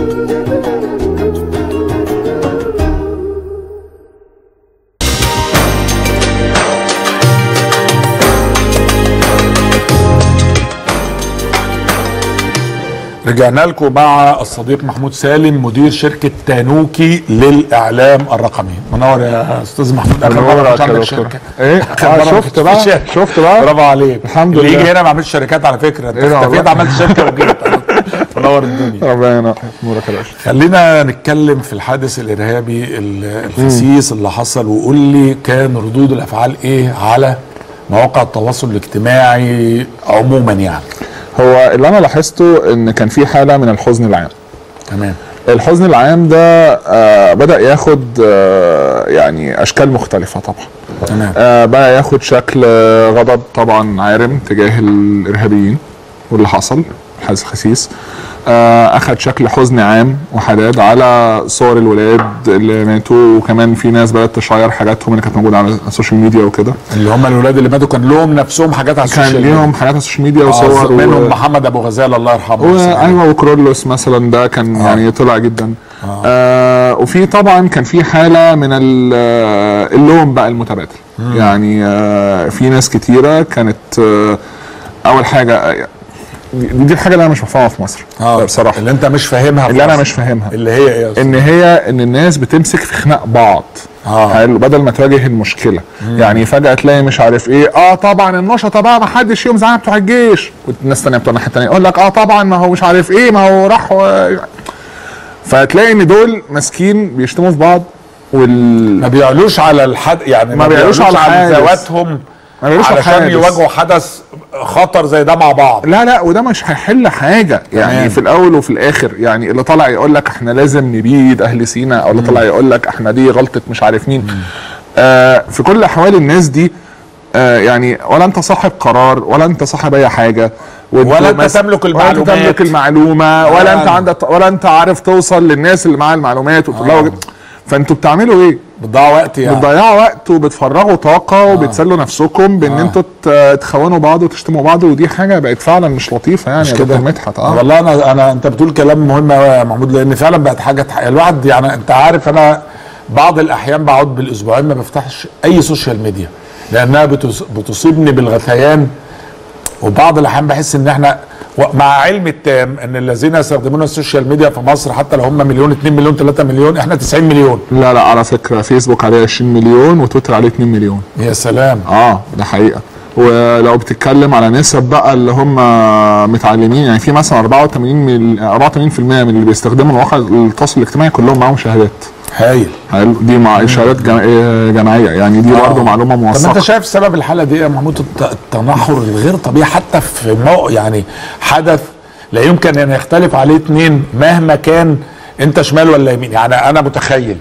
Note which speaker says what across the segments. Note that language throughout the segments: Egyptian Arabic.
Speaker 1: رجعنا لكم مع الصديق محمود سالم مدير شركه تانوكي للاعلام الرقمي منور يا استاذ محمود اخر مره
Speaker 2: منورك
Speaker 1: مش
Speaker 2: يا
Speaker 1: عندك
Speaker 2: دكتور.
Speaker 1: شركه
Speaker 2: ايه
Speaker 1: آخر
Speaker 2: آه
Speaker 1: مرة
Speaker 2: شفت
Speaker 1: كنت في
Speaker 2: بقى
Speaker 1: شركة.
Speaker 2: شفت بقى
Speaker 1: برافو عليك
Speaker 2: الحمد
Speaker 1: اللي
Speaker 2: لله.
Speaker 1: يجي هنا ما عملش شركات على فكره انت
Speaker 2: إيه ده
Speaker 1: اختفيت
Speaker 2: والله؟
Speaker 1: عملت شركه وجيت منور الدنيا
Speaker 2: ربنا ينورك يا باشا
Speaker 1: خلينا نتكلم في الحادث الارهابي ال- الخسيس اللي حصل وقول لي كان ردود الافعال ايه على مواقع التواصل الاجتماعي عموما يعني
Speaker 2: هو اللي انا لاحظته ان كان في حاله من الحزن العام
Speaker 1: تمام
Speaker 2: الحزن العام ده آه بدا ياخد آه يعني اشكال مختلفه طبعا
Speaker 1: تمام
Speaker 2: آه بقى ياخد شكل آه، غضب طبعا عارم تجاه الارهابيين واللي حصل حادث خسيس آه اخد شكل حزن عام وحداد على صور الولاد اللي ماتوا وكمان في ناس بدات تشير حاجاتهم اللي كانت موجوده على السوشيال ميديا وكده
Speaker 1: اللي هم الولاد اللي ماتوا كان لهم نفسهم حاجات على
Speaker 2: كان
Speaker 1: السوشيال ميديا.
Speaker 2: ليهم حاجات على السوشيال ميديا
Speaker 1: آه،
Speaker 2: وصور
Speaker 1: منهم
Speaker 2: و...
Speaker 1: محمد ابو غزال الله يرحمه
Speaker 2: و...
Speaker 1: والسلام.
Speaker 2: ايوه وكرولوس مثلا ده كان
Speaker 1: آه.
Speaker 2: آه. يعني طلع جدا آه. آه وفي طبعا كان في حاله من ال- آه، اللوم بقى المتبادل يعني آه في ناس كتيره كانت آه اول حاجه آه، دي, دي الحاجه اللي انا مش مفهومها في مصر
Speaker 1: اه
Speaker 2: بصراحه
Speaker 1: اللي انت مش فاهمها في
Speaker 2: اللي انا
Speaker 1: مصر.
Speaker 2: مش فاهمها
Speaker 1: اللي هي ايه يا أستاذ؟
Speaker 2: ان هي ان الناس بتمسك في خناق بعض
Speaker 1: آه.
Speaker 2: حلو بدل ما تواجه المشكله يعني فجاه تلاقي مش عارف ايه اه طبعا النشطه بقى ما حدش يوم زعلان بتوع الجيش والناس الثانيه بتوع الناحيه الثانيه يقول لك اه طبعا ما هو مش عارف ايه ما هو راح و... فتلاقي ان دول ماسكين بيشتموا في بعض وال
Speaker 1: ما بيعلوش على الحد يعني
Speaker 2: ما بيعلوش على الحادث.
Speaker 1: ذواتهم
Speaker 2: ما بيعلوش على
Speaker 1: علشان
Speaker 2: الحادث.
Speaker 1: يواجهوا حدث خطر زي ده مع بعض
Speaker 2: لا لا وده مش هيحل حاجه يعني
Speaker 1: تمام.
Speaker 2: في الاول وفي الاخر يعني اللي طالع يقول لك احنا لازم نبيد اهل سينا او اللي طالع يقول لك احنا دي غلطه مش عارف مين آه في كل احوال الناس دي آه يعني ولا انت صاحب قرار ولا انت صاحب اي حاجه وانتوا
Speaker 1: ولا أنت
Speaker 2: مس-
Speaker 1: تملك
Speaker 2: ولا
Speaker 1: المعلومات.
Speaker 2: انت تملك المعلومه ولا
Speaker 1: ولا
Speaker 2: انت
Speaker 1: أنت.
Speaker 2: عندك ولا انت عارف توصل للناس اللي معاها المعلومات وتطلعوا
Speaker 1: آه.
Speaker 2: فانتوا بتعملوا ايه؟
Speaker 1: بتضيع وقت يعني
Speaker 2: بتضيعوا وقت وبتفرغوا طاقه وبتسلوا نفسكم بان
Speaker 1: آه.
Speaker 2: انتوا ت- تخونوا بعض وتشتموا بعض ودي حاجه بقت فعلا مش لطيفه يعني
Speaker 1: مش
Speaker 2: يا
Speaker 1: كده
Speaker 2: دكتور مدحت اه
Speaker 1: والله انا انا انت بتقول كلام مهم قوي يا محمود لان فعلا بقت حاجه تح... الواحد يعني انت عارف انا بعض الاحيان بقعد بالاسبوعين ما بفتحش اي سوشيال ميديا لانها بتص... بتصيبني بالغثيان وبعض الاحيان بحس ان احنا و- مع علم التام ان الذين يستخدمون السوشيال ميديا في مصر حتى لو هم مليون 2 مليون 3 مليون احنا 90 مليون
Speaker 2: لا لا على فكره فيسبوك عليه 20 مليون وتويتر عليه 2 مليون
Speaker 1: يا سلام
Speaker 2: اه ده حقيقه ولو بتتكلم على نسب بقى اللي هم متعلمين يعني في مثلا 84 من 84% من اللي بيستخدموا مواقع التواصل الاجتماعي كلهم معاهم شهادات
Speaker 1: هايل
Speaker 2: حلو دي مع شهادات جم- آه، جماعيه يعني دي برضه
Speaker 1: آه.
Speaker 2: معلومه
Speaker 1: طب انت
Speaker 2: موثقه
Speaker 1: شايف سبب الحاله دي إيه يا محمود الت- التنحر الغير طبيعي حتى في مو يعني حدث لا يمكن ان يختلف عليه اتنين مهما كان انت شمال ولا يمين يعني انا متخيل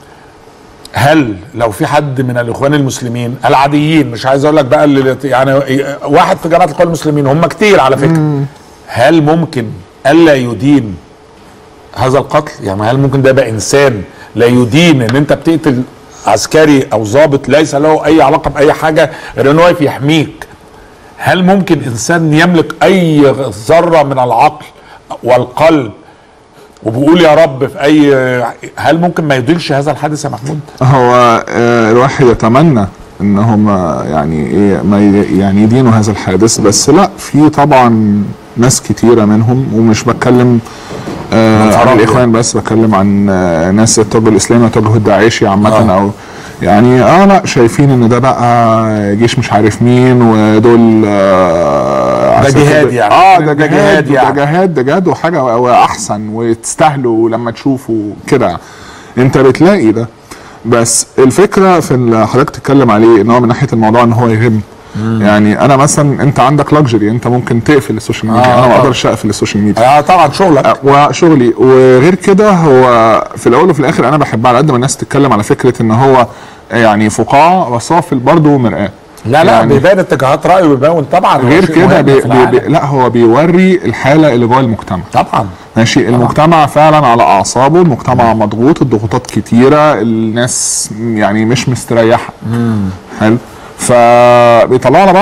Speaker 1: هل لو في حد من الاخوان المسلمين العاديين مش عايز اقول لك بقى اللي يعني واحد في جماعه الاخوان المسلمين هم كتير على فكره هل ممكن الا يدين هذا القتل يعني هل ممكن ده يبقى انسان لا يدين ان انت بتقتل عسكري او ضابط ليس له اي علاقه باي حاجه غير ان هو واقف يحميك هل ممكن انسان يملك اي ذره من العقل والقلب وبيقول يا رب في اي هل ممكن ما يدينش هذا الحادث يا محمود
Speaker 2: هو آه، الواحد يتمنى ان هم يعني ايه ما ي- يعني يدينوا هذا الحادث بس لا في طبعا ناس كتيره منهم ومش بتكلم آه
Speaker 1: من
Speaker 2: عن
Speaker 1: فراغ
Speaker 2: الاخوان بس بتكلم عن آه ناس التوجه الاسلامي والتوجه الداعشي عامه
Speaker 1: آه.
Speaker 2: او يعني اه لا شايفين ان ده بقى جيش مش عارف مين ودول آه عساكر-
Speaker 1: جهاد يعني.
Speaker 2: اه
Speaker 1: ده
Speaker 2: ده جهاد
Speaker 1: جهاد
Speaker 2: ده
Speaker 1: يعني.
Speaker 2: جهاد ده جهاد وحاجه واحسن وتستاهلوا لما تشوفوا كده انت بتلاقي ده بس الفكره في اللي حضرتك تتكلم عليه ان هو من ناحيه الموضوع ان هو يهم يعني انا مثلا انت عندك لاكجري انت ممكن تقفل السوشيال ميديا
Speaker 1: آه،
Speaker 2: انا ما
Speaker 1: طبعا.
Speaker 2: اقدرش اقفل السوشيال ميديا
Speaker 1: آه طبعا شغلك
Speaker 2: وشغلي وغير كده هو في الاول وفي الاخر انا بحب على قد ما الناس تتكلم على فكره ان هو يعني فقاعه بس هو في برضه مرآه
Speaker 1: لا لا
Speaker 2: يعني
Speaker 1: بيبان اتجاهات رايه وبيبان طبعا هو
Speaker 2: غير
Speaker 1: شيء
Speaker 2: كده
Speaker 1: مهم
Speaker 2: بي
Speaker 1: في
Speaker 2: بي
Speaker 1: العالم.
Speaker 2: بي لا هو بيوري الحاله اللي جوه المجتمع
Speaker 1: طبعا
Speaker 2: ماشي المجتمع فعلا على اعصابه المجتمع مضغوط الضغوطات كتيره الناس يعني مش مستريحه حلو فبيطلعوا على بعض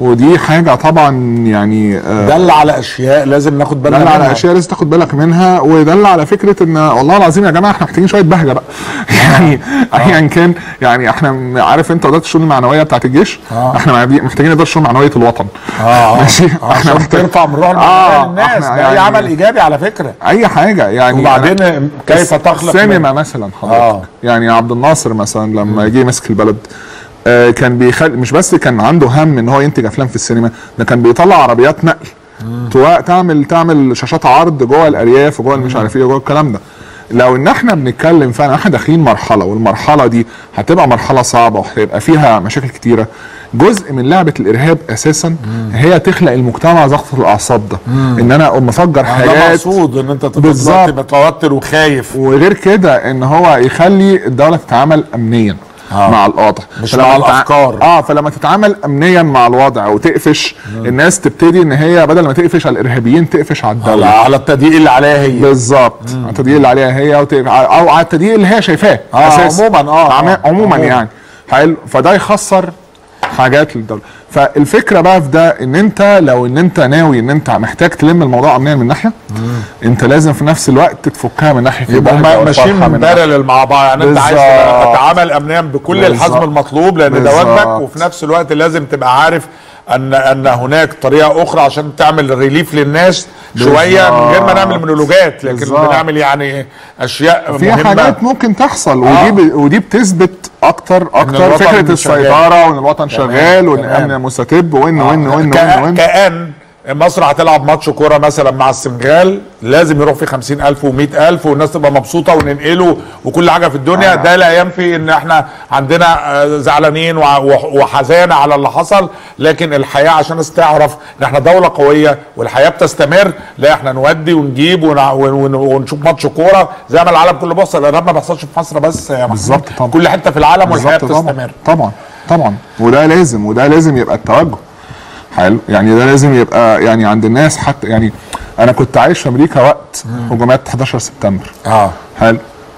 Speaker 2: ودي حاجه طبعا يعني آه،
Speaker 1: دل على اشياء لازم ناخد بالنا
Speaker 2: دل على
Speaker 1: منها.
Speaker 2: اشياء لازم تاخد بالك منها ودل على فكره ان والله العظيم يا جماعه احنا محتاجين شويه بهجه بقى يعني ايا كان يعني احنا عارف انت اداره الشؤون المعنويه بتاعت الجيش
Speaker 1: آه.
Speaker 2: احنا محتاجين اداره الشؤون المعنويه الوطن
Speaker 1: اه
Speaker 2: ماشي
Speaker 1: آه، عشان
Speaker 2: محتاج-
Speaker 1: ترفع من روح
Speaker 2: آه،
Speaker 1: المعنوية للناس
Speaker 2: إحنا
Speaker 1: ده
Speaker 2: يعني-
Speaker 1: عمل ايجابي على فكره
Speaker 2: اي حاجه يعني
Speaker 1: وبعدين
Speaker 2: أنا-
Speaker 1: كيف تخلق
Speaker 2: السينما
Speaker 1: من-
Speaker 2: مثلا حضرتك
Speaker 1: آه.
Speaker 2: يعني عبد الناصر مثلا لما جه مسك البلد آه كان بيخل مش بس كان عنده هم ان هو ينتج افلام في السينما ده كان بيطلع عربيات نقل توا- تعمل تعمل شاشات عرض جوه الارياف وجوه مش عارف ايه وجوه الكلام ده لو ان احنا بنتكلم فعلا احنا داخلين مرحله والمرحله دي هتبقى مرحله صعبه وهيبقى فيها مشاكل كتيره جزء من لعبه الارهاب اساسا هي تخلق المجتمع ضغط الاعصاب ده ان انا اقوم مفجر
Speaker 1: ده
Speaker 2: حاجات
Speaker 1: مقصود ان انت تبقى
Speaker 2: بالظبط.
Speaker 1: دلوقتي متوتر وخايف
Speaker 2: وغير كده ان هو يخلي الدوله تتعامل امنيا
Speaker 1: آه.
Speaker 2: مع الوضع
Speaker 1: مش
Speaker 2: فلما
Speaker 1: مع
Speaker 2: تتع-
Speaker 1: الأفكار.
Speaker 2: اه فلما تتعامل امنيا مع الوضع وتقفش الناس تبتدي ان هي بدل ما تقفش على الارهابيين تقفش على
Speaker 1: على,
Speaker 2: الدوله
Speaker 1: على التضييق اللي عليها هي
Speaker 2: بالظبط على التضييق اللي عليها هي وت- او على التضييق اللي هي شايفاه
Speaker 1: آه،
Speaker 2: أساساً.
Speaker 1: عموماً، آه،
Speaker 2: عم-
Speaker 1: آه،
Speaker 2: عموما
Speaker 1: عموماً.
Speaker 2: يعني حلو فده يخسر حاجات للدوله فالفكره بقى في ده ان انت لو ان انت ناوي ان انت محتاج تلم الموضوع امنيا من ناحيه انت لازم في نفس الوقت تفكها من ناحيه
Speaker 1: يبقوا
Speaker 2: البهجة
Speaker 1: ما- ماشيين
Speaker 2: والفرحة
Speaker 1: من
Speaker 2: من ناحية-
Speaker 1: بارل مع بعض يعني انت عايز
Speaker 2: بالظبط.
Speaker 1: تتعامل امنيا بكل الحزم
Speaker 2: بالظبط.
Speaker 1: المطلوب لان ده
Speaker 2: بالظبط.
Speaker 1: واجبك وفي نفس الوقت لازم تبقى عارف ان ان هناك طريقه اخرى عشان تعمل ريليف للناس شويه من غير ما نعمل مونولوجات لكن
Speaker 2: بالظبط.
Speaker 1: بنعمل يعني اشياء
Speaker 2: في
Speaker 1: مهمه
Speaker 2: حاجات ممكن تحصل
Speaker 1: آه.
Speaker 2: ودي ب... ودي بتثبت اكتر اكتر
Speaker 1: الوطن
Speaker 2: فكره
Speaker 1: شغال.
Speaker 2: السيطره وان الوطن شغال وان
Speaker 1: تمام.
Speaker 2: الامن مستتب وان وان وان
Speaker 1: كأ-
Speaker 2: وان وان
Speaker 1: كأن مصر هتلعب ماتش كوره مثلا مع السنغال لازم يروح فيه 50000 و100000 والناس تبقى مبسوطه وننقله وكل حاجه في الدنيا
Speaker 2: آه.
Speaker 1: ده لا ينفي ان احنا عندنا آه، زعلانين وع- وح- وحزانه على اللي حصل لكن الحياه عشان الناس تعرف ان احنا دوله قويه والحياه بتستمر لا احنا نودي ونجيب ونع- ون- ون- ونشوف ماتش كوره زي ما العالم كله بيحصل الارهاب ما بيحصلش في مصر بس يا محمود.
Speaker 2: بالظبط طبعا.
Speaker 1: كل حته في العالم والحياه
Speaker 2: بالظبط طبعا
Speaker 1: بتستمر
Speaker 2: طبعا طبعا وده لازم وده لازم يبقى التوجه حلو يعني ده لازم يبقى يعني عند الناس حتى يعني انا كنت عايش في امريكا وقت هجومات 11 سبتمبر
Speaker 1: اه
Speaker 2: حلو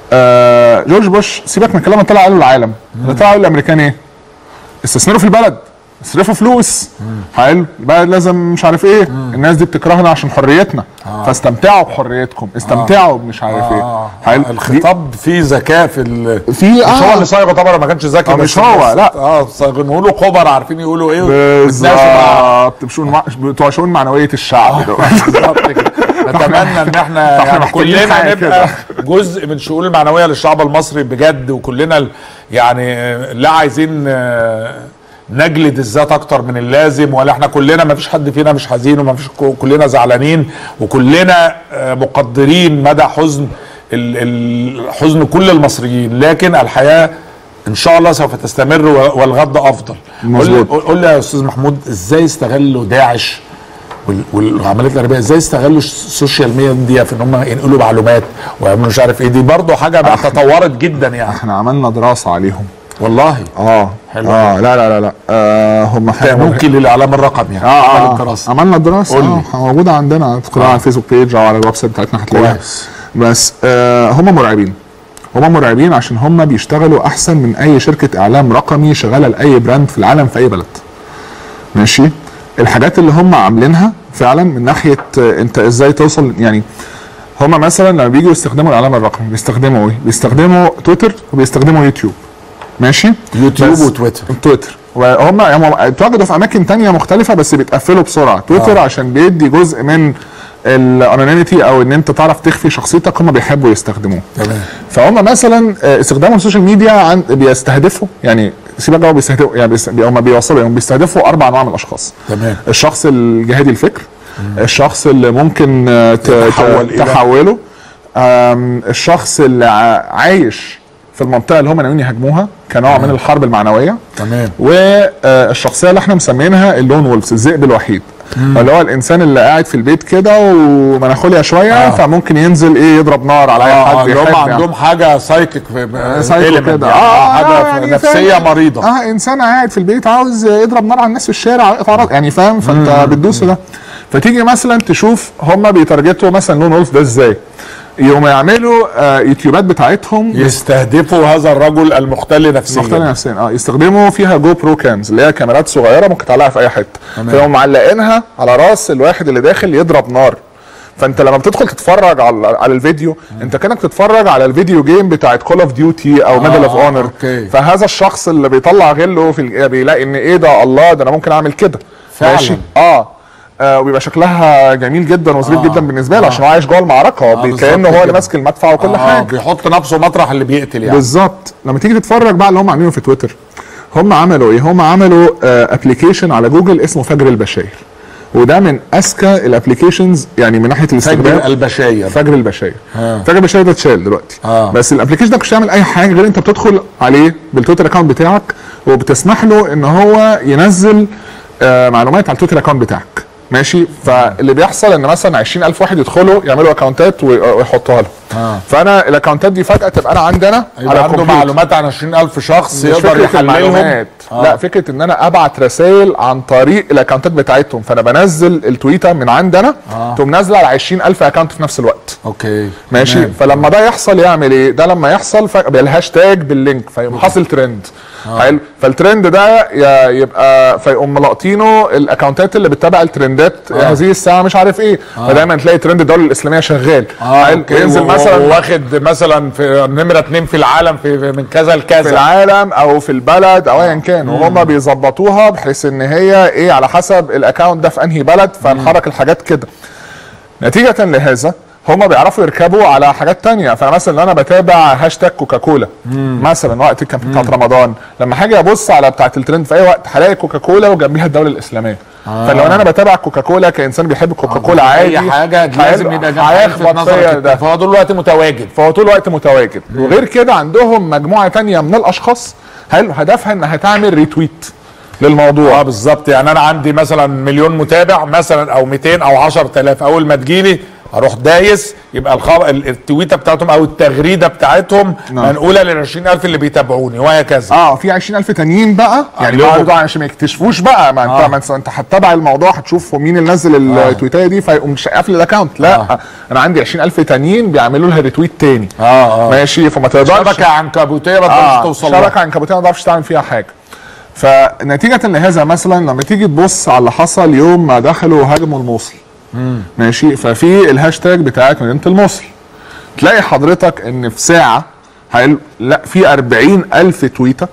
Speaker 2: آه جورج بوش سيبك من الكلام اللي طلع قاله العالم اللي طلع قاله الامريكان ايه استثمروا في البلد اصرفوا فلوس حلو البلد لازم مش عارف ايه الناس دي بتكرهنا عشان حريتنا فاستمتعوا بحريتكم استمتعوا بمش عارف ايه
Speaker 1: آه.
Speaker 2: حلو
Speaker 1: الخطاب فيه ذكاء في ال...
Speaker 2: في
Speaker 1: مش هو
Speaker 2: آه.
Speaker 1: اللي صايغه طبعا ما كانش ذكي
Speaker 2: آه،
Speaker 1: بس
Speaker 2: مش هو،
Speaker 1: الناس-
Speaker 2: لا.
Speaker 1: اه صايغينه له خبر عارفين يقولوا ايه ويتناقشوا مع-
Speaker 2: بالظبط بشؤون مع- بتوع شؤون معنويه الشعب دول
Speaker 1: بالظبط كده. نتمنى ان احنا
Speaker 2: فاحنا
Speaker 1: يعني
Speaker 2: محتاجين
Speaker 1: كلنا
Speaker 2: حاجة
Speaker 1: نبقى جزء من الشؤون المعنويه للشعب المصري بجد وكلنا ال- يعني آه، لا عايزين آه، نجلد الذات اكتر من اللازم ولا احنا كلنا ما فيش حد فينا مش حزين وما فيش كلنا زعلانين وكلنا آه، مقدرين مدى حزن ال- ال- حزن كل المصريين لكن الحياه ان شاء الله سوف تستمر و- والغد افضل قول لي
Speaker 2: مظبوط.
Speaker 1: قول لي يا استاذ محمود ازاي استغلوا داعش وال- والعمليات الارهابيه ازاي استغلوا السوشيال ميديا في ان هم ينقلوا معلومات ويعملوا مش عارف ايه دي برضه حاجه بقى تطورت جدا يعني
Speaker 2: احنا عملنا دراسه عليهم
Speaker 1: والله
Speaker 2: اه
Speaker 1: حلو.
Speaker 2: اه لا لا لا لا آه هم حاجه
Speaker 1: ممكن للاعلام الرقمي يعني
Speaker 2: اه
Speaker 1: عمل
Speaker 2: اه
Speaker 1: الدراسة.
Speaker 2: عملنا الدراسه
Speaker 1: قول لي.
Speaker 2: اه موجوده عندنا تدخلها على الفيسبوك بيج او على الويب سايت بتاعتنا هتلاقيها
Speaker 1: كويس.
Speaker 2: بس آه هم مرعبين هم مرعبين عشان هم بيشتغلوا احسن من اي شركه اعلام رقمي شغاله لاي براند في العالم في اي بلد ماشي الحاجات اللي هم عاملينها فعلا من ناحيه آه، انت ازاي توصل يعني هم مثلا لما بييجوا يستخدموا الاعلام الرقمي بيستخدموا ايه؟ بيستخدموا تويتر وبيستخدموا يوتيوب ماشي
Speaker 1: يوتيوب
Speaker 2: بس-
Speaker 1: وتويتر
Speaker 2: تويتر وهم هم اتواجدوا في اماكن تانية مختلفه بس بيتقفلوا بسرعه تويتر
Speaker 1: آه.
Speaker 2: آه. عشان بيدي جزء من الانونيميتي او ان انت تعرف تخفي شخصيتك هم بيحبوا يستخدموه
Speaker 1: تمام
Speaker 2: فهم مثلا آه، استخدامهم السوشيال ميديا عن بيستهدفوا يعني سيبك بقى هو بيستهدفوا يعني بيست- هم بيوصلوا يعني بيستهدفوا اربع انواع من الاشخاص
Speaker 1: تمام
Speaker 2: الشخص الجهادي الفكر الشخص اللي ممكن آه، ت-
Speaker 1: يتحول
Speaker 2: ت-
Speaker 1: إلى-
Speaker 2: تحوله آم، الشخص اللي ع- عايش في المنطقه اللي هم ناويين يهاجموها كنوع من الحرب المعنويه
Speaker 1: تمام
Speaker 2: والشخصيه اللي احنا مسمينها اللون وولفز الذئب الوحيد اللي هو الانسان اللي قاعد في البيت كده ومناخوليا شويه
Speaker 1: آه.
Speaker 2: فممكن ينزل ايه يضرب نار على اي
Speaker 1: اه
Speaker 2: حد
Speaker 1: اللي هم
Speaker 2: يحب يعني.
Speaker 1: عندهم حاجه سايكيك
Speaker 2: سايكو كده
Speaker 1: اه حاجه
Speaker 2: يعني
Speaker 1: نفسيه
Speaker 2: فاهم؟
Speaker 1: مريضه
Speaker 2: اه انسان قاعد في البيت عاوز يضرب نار على الناس في الشارع يقطع رأس- يعني فاهم فانت بتدوس في ده فتيجي مثلا تشوف هم بيتارجتوا مثلا لون وولف ده ازاي يقوموا يعملوا آه يوتيوبات بتاعتهم
Speaker 1: يستهدفوا هذا الرجل المختل نفسيا
Speaker 2: مختلفه نفسيا اه يستخدموا فيها جو برو كامز اللي هي كاميرات صغيره ممكن تعلقها في اي حته فيقوموا معلقينها على راس الواحد اللي داخل يضرب نار فانت لما بتدخل تتفرج على على الفيديو انت كانك بتتفرج على الفيديو جيم بتاعت كول اوف ديوتي او ميدل اوف اونر
Speaker 1: أوكي.
Speaker 2: فهذا الشخص اللي بيطلع غله في ال- بيلاقي ان ايه ده الله ده انا ممكن اعمل كده
Speaker 1: فعلا.
Speaker 2: ماشي اه آه، وبيبقى شكلها جميل جدا وظريف
Speaker 1: آه.
Speaker 2: جدا بالنسبه له عشان هو عايش جوه المعركه
Speaker 1: آه،
Speaker 2: آه
Speaker 1: بالظبط
Speaker 2: كانه هو اللي
Speaker 1: كده.
Speaker 2: ماسك المدفع وكل
Speaker 1: آه
Speaker 2: حاجه
Speaker 1: بيحط نفسه مطرح اللي بيقتل يعني
Speaker 2: بالظبط لما تيجي تتفرج بقى على اللي هم عاملينه في تويتر هم عملوا ايه هم عملوا ابلكيشن على جوجل اسمه فجر البشاير وده من اذكى الابلكيشنز يعني من ناحيه الاستخدام
Speaker 1: فجر البشاير
Speaker 2: فجر البشاير
Speaker 1: آه.
Speaker 2: فجر البشاير ده اتشال دلوقتي
Speaker 1: آه.
Speaker 2: بس الابلكيشن ده مش تعمل اي حاجه غير انت بتدخل عليه بالتويتر اكونت بتاعك وبتسمح له ان هو ينزل آه معلومات على التويتر اكونت بتاعك ماشي فاللي بيحصل ان مثلا 20000 واحد يدخلوا يعملوا اكونتات وي- ويحطوها له
Speaker 1: آه.
Speaker 2: فانا الاكونتات دي فجاه تبقى انا عندي انا
Speaker 1: يبقى عنده
Speaker 2: كمبيوتر.
Speaker 1: معلومات عن 20000 شخص
Speaker 2: مش
Speaker 1: يقدر
Speaker 2: فكرة
Speaker 1: يحللهم
Speaker 2: المعلومات
Speaker 1: آه.
Speaker 2: لا فكره ان انا ابعت رسائل عن طريق الاكونتات بتاعتهم فانا بنزل التويته من عندي انا
Speaker 1: آه.
Speaker 2: تقوم نازله على 20000 اكونت في نفس الوقت
Speaker 1: اوكي
Speaker 2: ماشي
Speaker 1: تمام.
Speaker 2: فلما ده يحصل يعمل ايه ده لما يحصل ف- بالهاشتاج باللينك فيقوم حاصل ترند حلو فالترند ده ي- يبقى فيقوم ملاقطينه الاكونتات اللي بتتابع الترندات
Speaker 1: آه.
Speaker 2: هذه الساعه مش عارف ايه فدايما تلاقي ترند الدوله الاسلاميه شغال
Speaker 1: اه
Speaker 2: حلو؟
Speaker 1: اوكي
Speaker 2: ينزل
Speaker 1: و-
Speaker 2: مثلا
Speaker 1: واخد مثلا في نمره اتنين في العالم في في- من كذا
Speaker 2: في
Speaker 1: لكذا
Speaker 2: العالم او في البلد او ايا كان وهم بيظبطوها بحيث ان هي ايه على حسب الاكونت ده في انهي بلد فنحرك الحاجات كده نتيجة لهذا هم بيعرفوا يركبوا على حاجات تانية فمثلا لو انا بتابع هاشتاج كوكاكولا مثلا وقت كان بتاعت رمضان لما هاجي ابص على بتاعه الترند في اي وقت هلاقي كوكاكولا وجنبيها الدوله الاسلاميه
Speaker 1: آه.
Speaker 2: فلو انا بتابع كوكاكولا كانسان بيحب كوكاكولا عادي
Speaker 1: اي حاجه لازم
Speaker 2: هيبقى-
Speaker 1: يبقى جنب
Speaker 2: هيخبط
Speaker 1: نظرك
Speaker 2: فيا
Speaker 1: كده.
Speaker 2: ده
Speaker 1: فهو طول الوقت متواجد
Speaker 2: فهو طول الوقت متواجد وغير كده عندهم مجموعه تانية من الاشخاص حلو هدفها انها تعمل ريتويت للموضوع
Speaker 1: اه بالظبط يعني انا عندي مثلا مليون متابع مثلا او 200 او 10000 اول ما تجيلي اروح دايس يبقى الخبر التويته بتاعتهم او التغريده بتاعتهم
Speaker 2: نعم.
Speaker 1: منقوله لل 20000 اللي بيتابعوني وهكذا
Speaker 2: اه في 20000 تانيين بقى يعني
Speaker 1: اللي هم-
Speaker 2: برضه عشان ما يكتشفوش بقى ما انت
Speaker 1: آه.
Speaker 2: ما انت انت هتتابع الموضوع هتشوف مين اللي نزل التويتايه دي فيقوم مش قافل الاكونت لا
Speaker 1: آه.
Speaker 2: انا عندي 20000 تانيين بيعملوا لها ريتويت تاني
Speaker 1: اه اه
Speaker 2: ماشي فما تقدرش
Speaker 1: شبكه عنكبوتيه ما تقدرش
Speaker 2: اه
Speaker 1: توصل لها
Speaker 2: شبكه عنكبوتيه ما تعرفش تعمل فيها حاجه فنتيجة لهذا مثلا لما تيجي تبص على اللي حصل يوم ما دخلوا هاجموا الموصل ماشي ففي الهاشتاج بتاعت مدينة الموصل تلاقي حضرتك ان في ساعة حلو لا في 40 ألف تويتة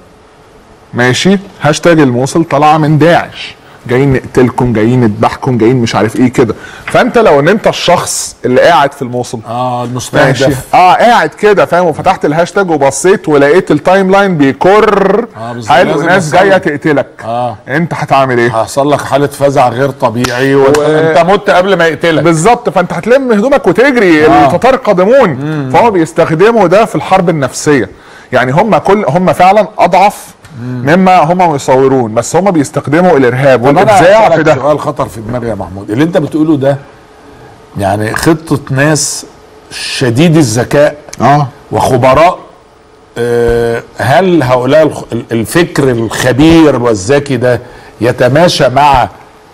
Speaker 2: ماشي هاشتاج الموصل طالعة من داعش جايين نقتلكم جايين نذبحكم جايين مش عارف ايه كده فانت لو ان انت الشخص اللي قاعد في الموصل
Speaker 1: اه
Speaker 2: ماشي
Speaker 1: المستهدف
Speaker 2: اه قاعد كده فاهم وفتحت الهاشتاج وبصيت ولقيت التايم لاين بيكر
Speaker 1: آه، بالظبط.
Speaker 2: حلو
Speaker 1: لازم
Speaker 2: ناس
Speaker 1: يحصل
Speaker 2: جايه
Speaker 1: لك.
Speaker 2: تقتلك
Speaker 1: اه
Speaker 2: انت هتعمل ايه؟
Speaker 1: هيحصل لك حاله فزع غير طبيعي وانت مت قبل ما يقتلك
Speaker 2: بالظبط فانت هتلم هدومك وتجري
Speaker 1: آه.
Speaker 2: التتار قادمون فهم بيستخدموا ده في الحرب النفسيه يعني هم كل هم فعلا اضعف مما هم يصورون بس هم بيستخدموا الارهاب
Speaker 1: طب انا
Speaker 2: والابداع في
Speaker 1: هسألك
Speaker 2: ده
Speaker 1: سؤال خطر في دماغي يا محمود اللي انت بتقوله ده يعني خطه ناس شديد الذكاء
Speaker 2: اه
Speaker 1: وخبراء آه، هل هؤلاء الخ- الفكر الخبير والذكي ده يتماشى مع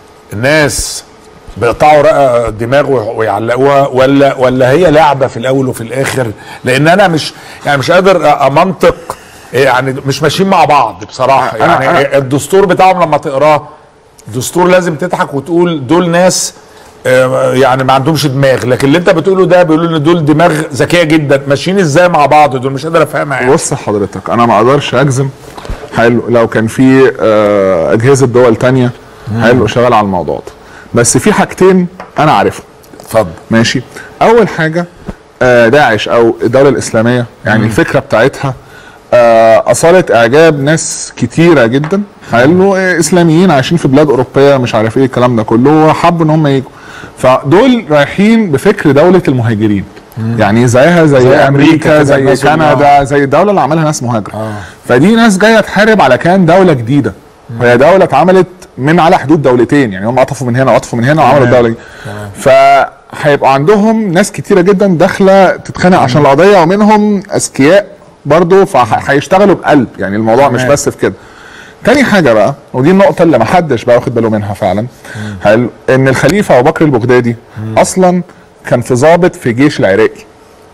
Speaker 1: ناس بيقطعوا رق- دماغ وي- ويعلقوها ولا ولا هي لعبه في الاول وفي الاخر لان انا مش يعني مش قادر امنطق يعني مش ماشيين مع بعض بصراحه
Speaker 2: أنا-
Speaker 1: يعني
Speaker 2: أنا-
Speaker 1: الدستور بتاعهم لما تقراه دستور لازم تضحك وتقول دول ناس آه، يعني ما عندهمش دماغ لكن اللي انت بتقوله ده بيقولوا ان دول دماغ ذكيه جدا ماشيين ازاي مع بعض دول مش قادر افهمها يعني
Speaker 2: بص حضرتك انا ما اقدرش اجزم حلو لو كان في آه، اجهزه دول تانية حلو شغال على الموضوع ده بس في حاجتين انا عارفهم
Speaker 1: اتفضل
Speaker 2: ماشي اول حاجه آه، داعش او الدوله الاسلاميه يعني الفكره بتاعتها آه، اثارت اعجاب ناس كتيره جدا حلو آه، اسلاميين عايشين في بلاد اوروبيه مش عارف ايه الكلام ده كله وحبوا ان هم يجوا فدول رايحين بفكر دوله المهاجرين يعني زيها زي,
Speaker 1: زي
Speaker 2: زي
Speaker 1: أمريكا
Speaker 2: امريكا
Speaker 1: كده
Speaker 2: زي
Speaker 1: الناس اللي-
Speaker 2: كندا زي الدوله اللي عملها ناس مهاجره
Speaker 1: آه.
Speaker 2: فدي ناس جايه تحارب على كان دوله جديده وهي دوله اتعملت من على حدود دولتين يعني هم قطفوا من هنا وقطفوا من هنا وعملوا
Speaker 1: تمام.
Speaker 2: الدوله دي فهيبقى عندهم ناس كتيره جدا داخله تتخانق عشان القضيه ومنهم اذكياء برضه فهيشتغلوا بقلب يعني الموضوع مش
Speaker 1: تمام.
Speaker 2: بس في كده تاني حاجه بقى ودي النقطه اللي محدش بقى واخد باله منها فعلا حلو ان الخليفه ابو بكر البغدادي اصلا كان في ضابط في جيش العراقي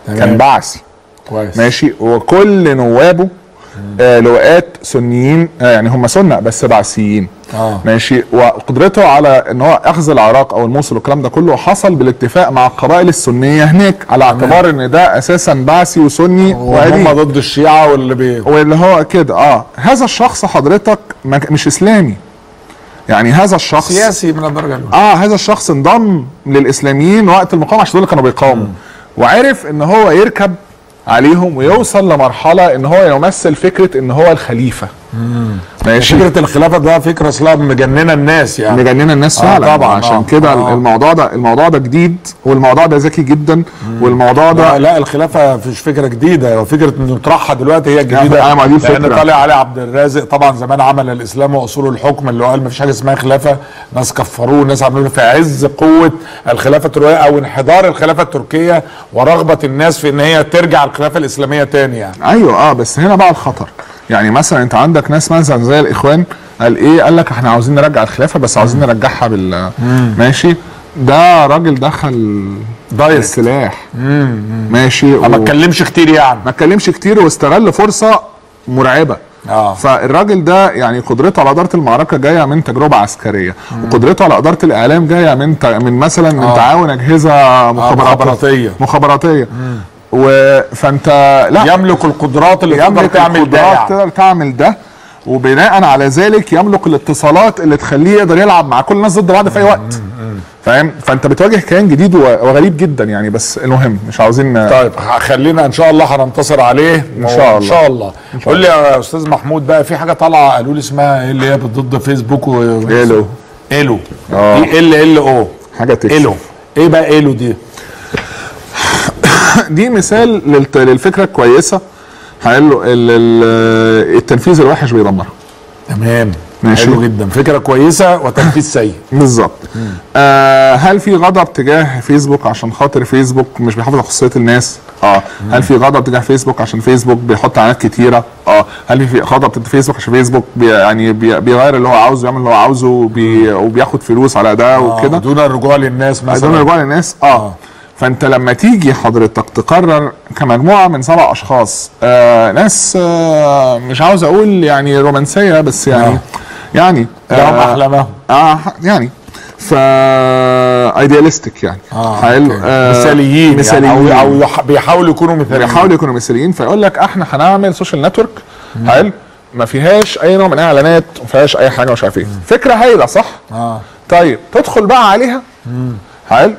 Speaker 1: تمام.
Speaker 2: كان بعثي
Speaker 1: كويس
Speaker 2: ماشي وكل نوابه آه لواءات سنيين آه يعني هم سنة بس بعثيين
Speaker 1: آه.
Speaker 2: ماشي وقدرته على ان هو اخذ العراق او الموصل والكلام ده كله حصل بالاتفاق مع القبائل السنيه هناك على اعتبار ان ده اساسا بعثي وسني
Speaker 1: وهم
Speaker 2: وقديم
Speaker 1: ضد الشيعه واللي بي
Speaker 2: واللي هو كده اه هذا الشخص حضرتك ما ك- مش اسلامي يعني هذا الشخص
Speaker 1: سياسي من الدرجه الاولى
Speaker 2: اه هذا الشخص انضم للاسلاميين وقت المقاومه عشان دول اللي كانوا بيقاوموا وعرف ان هو يركب عليهم ويوصل لمرحله ان هو يمثل فكره ان هو الخليفه ماشي
Speaker 1: فكره الخلافه ده فكره اصلا مجننه الناس يعني
Speaker 2: مجننه الناس
Speaker 1: آه
Speaker 2: فعلا
Speaker 1: طبعاً،
Speaker 2: عشان
Speaker 1: آه.
Speaker 2: كده
Speaker 1: آه.
Speaker 2: الموضوع ده الموضوع ده جديد والموضوع ده ذكي جدا والموضوع ده
Speaker 1: لا, لا الخلافه مش فكره جديده وفكره ان نطرحها دلوقتي هي الجديده
Speaker 2: يعني ما دي
Speaker 1: لان
Speaker 2: الفكرة.
Speaker 1: طالع علي عبد الرازق طبعا زمان عمل الاسلام واصول الحكم اللي هو قال ما فيش حاجه اسمها خلافه ناس كفروه ناس عملوا في عز قوه الخلافه التركيه او انحدار الخلافه التركيه ورغبه الناس في ان هي ترجع الخلافه الاسلاميه تاني يعني
Speaker 2: ايوه اه بس هنا بقى الخطر يعني مثلا انت عندك ناس مثلا زي الاخوان قال ايه قال لك احنا عاوزين نرجع الخلافه بس عاوزين نرجعها بال ماشي ده راجل دخل
Speaker 1: دايركت.
Speaker 2: السلاح ماشي
Speaker 1: ما
Speaker 2: و-
Speaker 1: اتكلمش كتير يعني
Speaker 2: ما اتكلمش كتير واستغل فرصه مرعبه
Speaker 1: آه.
Speaker 2: فالراجل ده يعني قدرته على اداره المعركه جايه من تجربه عسكريه وقدرته على اداره الاعلام جايه من ت... من مثلا من
Speaker 1: آه.
Speaker 2: تعاون اجهزه مخابرات
Speaker 1: مخابراتية.
Speaker 2: مخابراتيه و... فانت لا
Speaker 1: يملك القدرات اللي تقدر
Speaker 2: يملك
Speaker 1: تعمل ده
Speaker 2: القدرات
Speaker 1: يعني.
Speaker 2: تقدر تعمل ده وبناء على ذلك يملك الاتصالات اللي تخليه يقدر يلعب مع كل الناس ضد بعض في اي وقت فاهم فانت بتواجه كيان جديد و- وغريب جدا يعني بس المهم مش عاوزين
Speaker 1: طيب خلينا ان شاء الله هننتصر عليه
Speaker 2: إن شاء
Speaker 1: ان شاء الله
Speaker 2: شاء
Speaker 1: قول لي يا استاذ محمود بقى في حاجه طالعه قالوا لي اسمها ايه اللي هي ضد فيسبوك و
Speaker 2: إيلو.
Speaker 1: ايلو
Speaker 2: آه.
Speaker 1: دي ال ال او
Speaker 2: حاجه تكسب
Speaker 1: ايلو ايه بقى ايلو دي
Speaker 2: دي مثال للت- للفكره الكويسه حلو ال- ال- التنفيذ الوحش بيدمرها
Speaker 1: تمام
Speaker 2: ماشي.
Speaker 1: حلو جدا فكره كويسه وتنفيذ سيء
Speaker 2: بالظبط آه هل في غضب تجاه فيسبوك عشان خاطر فيسبوك مش بيحافظ على خصوصيه الناس اه هل في غضب تجاه فيسبوك عشان فيسبوك بيحط اعلانات كتيره اه هل في غضب تجاه فيسبوك عشان فيسبوك بي يعني بي بيغير اللي هو عاوزه يعمل اللي هو عاوزه وبي وبياخد فلوس على ده
Speaker 1: آه،
Speaker 2: وكده
Speaker 1: دون الرجوع للناس
Speaker 2: دون
Speaker 1: مثلا
Speaker 2: رجوع للناس اه فانت لما تيجي حضرتك تقرر كمجموعه من سبع اشخاص آه ناس آه مش عاوز اقول يعني رومانسيه بس يعني
Speaker 1: آه.
Speaker 2: يعني
Speaker 1: لهم
Speaker 2: آه
Speaker 1: احلامهم
Speaker 2: اه يعني ف ايديالستيك يعني
Speaker 1: اه
Speaker 2: حلو
Speaker 1: أوكي.
Speaker 2: آه
Speaker 1: مثاليين
Speaker 2: مثاليين
Speaker 1: يعني او او يح- بيحاولوا يكونوا مثاليين
Speaker 2: بيحاولوا يكونوا مثاليين فيقول لك احنا هنعمل سوشيال نتورك حلو ما فيهاش اي نوع من الاعلانات ما فيهاش اي حاجه مش عارف ايه فكره هايله صح؟
Speaker 1: اه
Speaker 2: طيب تدخل بقى عليها حلو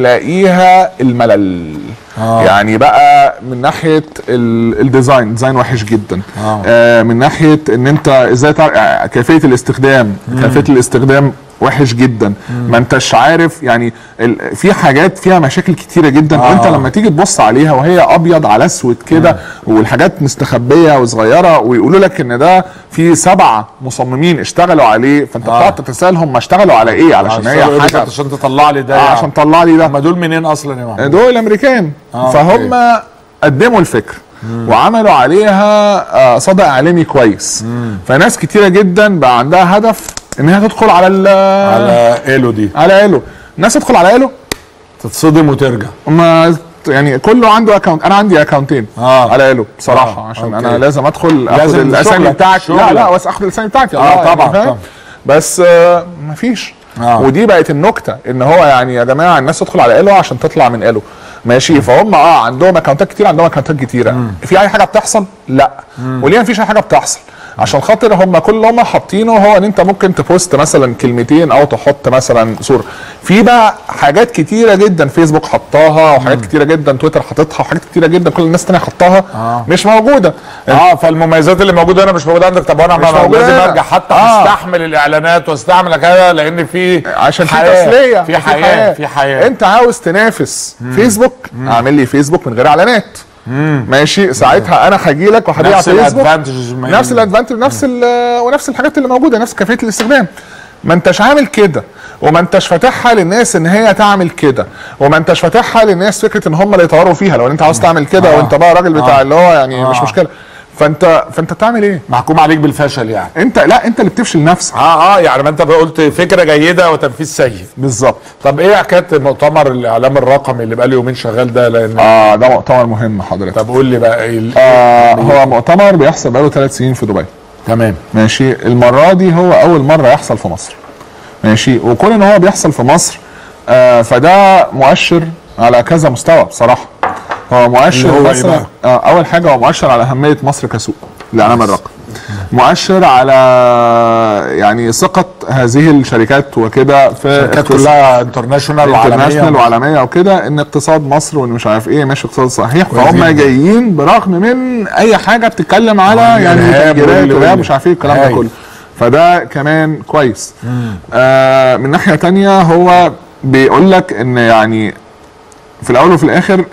Speaker 2: تلاقيها الملل
Speaker 1: آه.
Speaker 2: يعني بقى من ناحيه ال- الديزاين ديزاين وحش جدا
Speaker 1: آه.
Speaker 2: آه من ناحيه ان انت ازاي تع... آه، كيفيه الاستخدام كيفيه الاستخدام وحش جدا ما انتش عارف يعني ال... في حاجات فيها مشاكل كتيره جدا
Speaker 1: آه.
Speaker 2: وانت لما تيجي تبص عليها وهي ابيض على اسود كده والحاجات مستخبيه وصغيره ويقولوا لك ان ده في سبعه مصممين اشتغلوا عليه فانت
Speaker 1: آه.
Speaker 2: بتقعد تتساءل هم اشتغلوا على ايه علشان هي
Speaker 1: عشان-
Speaker 2: حاجه
Speaker 1: عشان تطلع لي ده
Speaker 2: آه،
Speaker 1: يعني.
Speaker 2: عشان طلع لي ده
Speaker 1: هم دول منين اصلا يا محمود؟
Speaker 2: دول الامريكان
Speaker 1: آه،
Speaker 2: فهم قدموا الفكره وعملوا عليها آه، صدى اعلامي كويس فناس كتيره جدا بقى عندها هدف ان هي تدخل على ال
Speaker 1: على ايلو دي
Speaker 2: على ايلو الناس تدخل على ايلو
Speaker 1: تتصدم وترجع
Speaker 2: ما يعني كله عنده اكونت انا عندي اكونتين
Speaker 1: آه.
Speaker 2: على ايلو بصراحه
Speaker 1: آه،
Speaker 2: عشان
Speaker 1: أوكي.
Speaker 2: انا لازم ادخل اخد
Speaker 1: لازم
Speaker 2: الاسامي
Speaker 1: شغلك،
Speaker 2: بتاعتي لا
Speaker 1: شغلك.
Speaker 2: لا بس اخد الاسامي بتاعتي
Speaker 1: آه،
Speaker 2: يعني
Speaker 1: طبعاً،
Speaker 2: فاهم؟
Speaker 1: طبعاً.
Speaker 2: بس آه مفيش
Speaker 1: آه.
Speaker 2: ودي بقت النكته ان هو يعني يا جماعه الناس تدخل على ايلو عشان تطلع من ايلو ماشي فهم اه عندهم اكونتات كتير عندهم اكونتات كتيره في اي حاجه بتحصل لا وليه مفيش اي حاجه بتحصل عشان خاطر هم كل اللي هم حاطينه هو ان انت ممكن تبوست مثلا كلمتين او تحط مثلا صوره في بقى حاجات كتيره جدا فيسبوك حطاها وحاجات كتيره جدا تويتر حاططها وحاجات كتيره جدا كل الناس التانيه حطاها
Speaker 1: آه.
Speaker 2: مش موجوده
Speaker 1: اه فالمميزات اللي موجوده هنا مش موجوده عندك طب انا
Speaker 2: مش
Speaker 1: ما-
Speaker 2: موجودة
Speaker 1: لازم
Speaker 2: هنا.
Speaker 1: ارجع حتى
Speaker 2: آه.
Speaker 1: استحمل الاعلانات واستحمل كده لان في
Speaker 2: عشان في
Speaker 1: حياة.
Speaker 2: تسليه
Speaker 1: في حياه في حياه
Speaker 2: انت عاوز تنافس فيسبوك اعمل لي فيسبوك من غير اعلانات ماشي ساعتها انا هاجي لك وهبيع
Speaker 1: نفس
Speaker 2: فيسبوك
Speaker 1: الادفانتجز
Speaker 2: نفس الادفانتج ونفس ال- ونفس الحاجات اللي موجوده نفس كيفيه الاستخدام ما انتش عامل كده وما انتش فاتحها للناس ان هي تعمل كده وما انتش فاتحها للناس فكره ان هم اللي يطوروا فيها لو انت عاوز تعمل كده
Speaker 1: آه.
Speaker 2: وانت بقى راجل بتاع
Speaker 1: آه.
Speaker 2: اللي هو يعني
Speaker 1: آه.
Speaker 2: مش مشكله فانت فانت بتعمل ايه
Speaker 1: محكوم عليك بالفشل يعني
Speaker 2: انت لا انت اللي بتفشل نفسك
Speaker 1: اه اه يعني ما انت قلت فكره جيده وتنفيذ سيء
Speaker 2: بالظبط
Speaker 1: طب ايه حكايه مؤتمر الاعلام الرقمي اللي بقاله يومين شغال ده لان
Speaker 2: اه ده مؤتمر مهم حضرتك
Speaker 1: طب قول لي بقى ايه ال-
Speaker 2: آه هو مؤتمر بيحصل بقاله ثلاث سنين في دبي
Speaker 1: تمام
Speaker 2: ماشي المره دي هو اول مره يحصل في مصر ماشي وكون ان هو بيحصل في مصر آه فده مؤشر على كذا مستوى بصراحه هو مؤشر
Speaker 1: اللي هو إيه
Speaker 2: مثلا
Speaker 1: بقى؟
Speaker 2: آه اول حاجه هو مؤشر على اهميه مصر كسوق الاعلام الرقمي مؤشر على يعني ثقه هذه الشركات وكده في
Speaker 1: كانت
Speaker 2: اقتصاد-
Speaker 1: كلها انترناشونال
Speaker 2: انترناشونال
Speaker 1: وعالميه
Speaker 2: وعالميه وكده ان اقتصاد مصر وان مش عارف ايه ماشي اقتصاد صحيح فهم
Speaker 1: جداً.
Speaker 2: جايين برغم من اي حاجه بتتكلم على
Speaker 1: آه،
Speaker 2: يعني
Speaker 1: الإرهاب
Speaker 2: تفجيرات
Speaker 1: واللي-
Speaker 2: وإرهاب
Speaker 1: واللي.
Speaker 2: مش عارف ايه الكلام ده
Speaker 1: هايل.
Speaker 2: كله فده كمان كويس آه من ناحيه تانية هو بيقول لك ان يعني في الاول وفي الاخر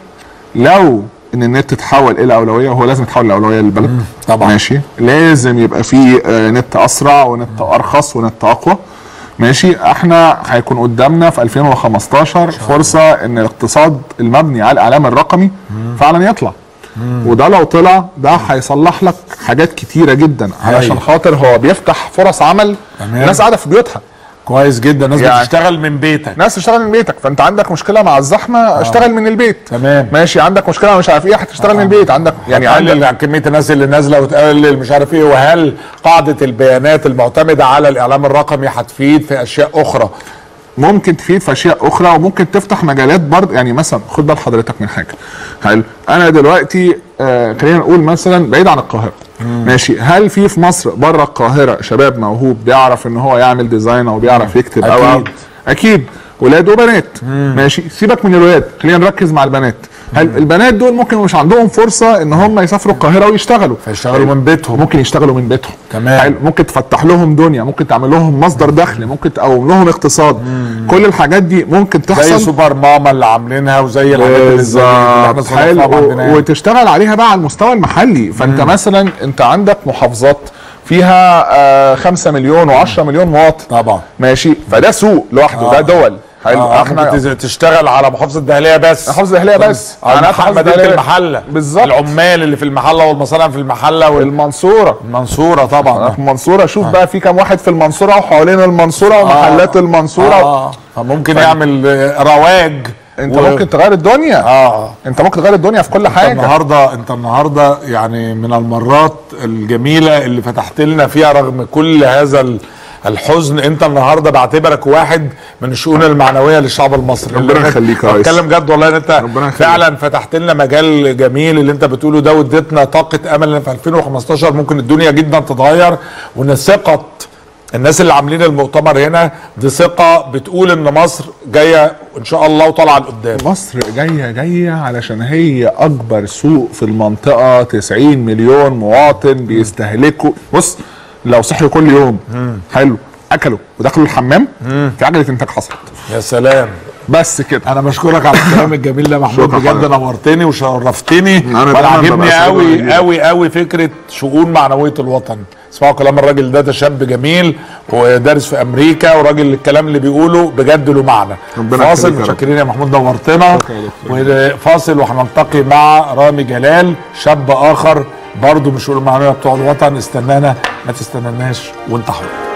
Speaker 2: لو ان النت تتحول الى اولويه وهو لازم يتحول لاولويه للبلد
Speaker 1: طبعا.
Speaker 2: ماشي لازم يبقى فيه آه، نت اسرع ونت ارخص ونت اقوى ماشي احنا هيكون قدامنا في 2015 فرصه ان الاقتصاد المبني على الاعلام الرقمي فعلا يطلع وده لو طلع ده هيصلح لك حاجات كتيره جدا علشان
Speaker 1: هايل.
Speaker 2: خاطر هو بيفتح فرص عمل
Speaker 1: تمام.
Speaker 2: الناس قاعده في بيوتها
Speaker 1: كويس جدا الناس
Speaker 2: يعني-
Speaker 1: بتشتغل من بيتك
Speaker 2: ناس تشتغل من بيتك فانت عندك مشكله مع الزحمه اشتغل من البيت
Speaker 1: تمام.
Speaker 2: ماشي عندك مشكله مش عارف ايه هتشتغل من البيت عندك يعني عندك
Speaker 1: هتقلل عن كميه الناس اللي نازله وتقلل مش عارف ايه وهل قاعده البيانات المعتمده على الاعلام الرقمي هتفيد في اشياء اخرى
Speaker 2: ممكن تفيد في اشياء اخرى وممكن تفتح مجالات برضه يعني مثلا خد بال حضرتك من حاجه حلو انا دلوقتي آه خلينا نقول مثلا بعيد عن القاهره ماشي هل في في مصر بره القاهره شباب موهوب بيعرف ان هو يعمل ديزاين او بيعرف يكتب او أو
Speaker 1: أكيد.
Speaker 2: اكيد ولاد وبنات ماشي سيبك من الولاد خلينا نركز مع البنات هل البنات دول ممكن مش عندهم فرصه ان هم يسافروا القاهره ويشتغلوا
Speaker 1: فيشتغلوا من بيتهم
Speaker 2: ممكن يشتغلوا من بيتهم
Speaker 1: تمام.
Speaker 2: حلو. ممكن تفتح لهم دنيا ممكن تعمل لهم مصدر دخل ممكن تقوم لهم اقتصاد كل الحاجات دي ممكن
Speaker 1: زي
Speaker 2: تحصل
Speaker 1: سوبر ماما اللي عاملينها وزي الحاجات اللي زي اللي احنا
Speaker 2: بالظبط
Speaker 1: صنفناها
Speaker 2: حلو
Speaker 1: عندنا
Speaker 2: و- وتشتغل عليها بقى على المستوى المحلي فانت مثلا انت عندك محافظات فيها آه 5 مليون و10 مليون مواطن
Speaker 1: طبعا
Speaker 2: ماشي فده سوق لوحده ده دول حلو
Speaker 1: آه
Speaker 2: احنا
Speaker 1: ممكن تشتغل على محافظه الدهليه بس
Speaker 2: محافظه الدهليه بس
Speaker 1: على
Speaker 2: أنا
Speaker 1: محل
Speaker 2: محافظة
Speaker 1: مدينه
Speaker 2: الدهلية.
Speaker 1: المحله
Speaker 2: بالظبط.
Speaker 1: العمال اللي في المحله والمصانع في المحله
Speaker 2: المنصوره
Speaker 1: والمنصوره طبعا
Speaker 2: في المنصوره شوف بقى في كام واحد في المنصوره وحوالين المنصوره ومحلات المنصوره
Speaker 1: اه فممكن يعمل آه، رواج
Speaker 2: انت
Speaker 1: و-
Speaker 2: ممكن تغير الدنيا
Speaker 1: اه
Speaker 2: انت ممكن تغير الدنيا في كل
Speaker 1: انت
Speaker 2: حاجه
Speaker 1: النهارده انت النهارده يعني من المرات الجميله اللي فتحت لنا فيها رغم كل هذا ال- الحزن انت النهارده بعتبرك واحد من الشؤون المعنويه للشعب المصري
Speaker 2: ربنا
Speaker 1: اللي-
Speaker 2: يخليك يا ريس.
Speaker 1: بتكلم جد والله ان انت
Speaker 2: ربنا يخليك.
Speaker 1: فعلا فتحت لنا مجال جميل اللي انت بتقوله ده واديتنا طاقه امل ان في 2015 ممكن الدنيا جدا تتغير وان ثقه الناس اللي عاملين المؤتمر هنا دي ثقه بتقول ان مصر جايه ان شاء الله وطالعه لقدام
Speaker 2: مصر جايه جايه علشان هي اكبر سوق في المنطقه 90 مليون مواطن بيستهلكوا بص لو صحوا كل يوم حلو اكلوا ودخلوا الحمام في عجله انتاج حصلت
Speaker 1: يا سلام
Speaker 2: بس كده
Speaker 1: انا بشكرك على الكلام الجميل ده محمود
Speaker 2: شكرا
Speaker 1: بجد
Speaker 2: حضرتك.
Speaker 1: نورتني وشرفتني
Speaker 2: أنا
Speaker 1: وانا
Speaker 2: دايماً
Speaker 1: عاجبني
Speaker 2: ببقى سعيد
Speaker 1: قوي
Speaker 2: بيك.
Speaker 1: قوي قوي فكره شؤون معنويه الوطن اسمعوا كلام الراجل ده ده شاب جميل ودارس في امريكا وراجل الكلام اللي بيقوله بجد له معنى
Speaker 2: ربنا
Speaker 1: فاصل
Speaker 2: يخليك يا رب.
Speaker 1: متشكرين يا محمود نورتنا
Speaker 2: شكرا يا
Speaker 1: وفاصل وهنلتقي مع رامي جلال شاب اخر برضه من شؤون المعنويه بتوع الوطن استنانا ما تستناناش وانت حر